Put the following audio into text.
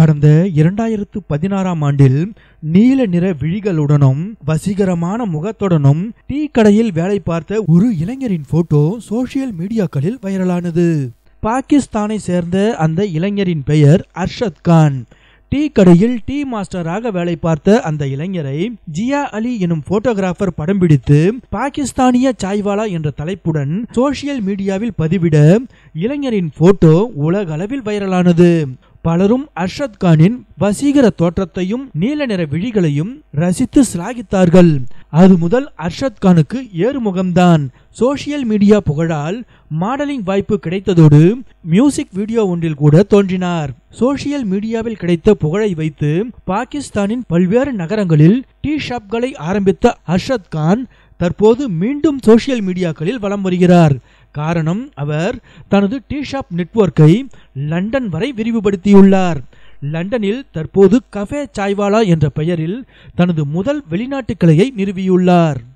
கடந்த இரண்டாயிரத்து பதினாறாம் ஆண்டில் நீல நிற விழிகளுடனும் வசீகரமான முகத்துடனும் டீ கடையில் வேலை பார்த்த ஒரு இளைஞரின் போட்டோ சோசியல் மீடியாக்களில் வைரலானது பாகிஸ்தானை சேர்ந்த அந்த இளைஞரின் பெயர் அர்ஷத் கான் டீ கடையில் டீ மாஸ்டராக வேலை பார்த்த அந்த இளைஞரை ஜியா அலி எனும் போட்டோகிராஃபர் படம் பிடித்து பாகிஸ்தானிய சாய்வாலா என்ற தலைப்புடன் சோசியல் மீடியாவில் பதிவிட இளைஞரின் போட்டோ உலகளவில் வைரலானது பலரும் அர்ஷத் கானின் வசீகர தோற்றத்தையும் நீல நிற விழிகளையும் ரசித்து சிலாகித்தார்கள் அது முதல் அர்ஷத் கானுக்கு ஏறுமுகம்தான் சோசியல் மீடியா புகழால் மாடலிங் வாய்ப்பு கிடைத்ததோடு மியூசிக் வீடியோ ஒன்றில் கூட தோன்றினார் சோசியல் மீடியாவில் கிடைத்த புகழை வைத்து பாகிஸ்தானின் பல்வேறு நகரங்களில் டீ ஷாப்களை ஆரம்பித்த அர்ஷத் கான் தற்போது மீண்டும் சோசியல் மீடியாக்களில் வலம் வருகிறார் காரணம் அவர் தனது டீ ஷாப் நெட்வொர்க்கை லண்டன் வரை விரிவுபடுத்தியுள்ளார் லண்டனில் தற்போது கஃபே சாய்வாலா என்ற பெயரில் தனது முதல் வெளிநாட்டு கிளையை நிறுவியுள்ளார்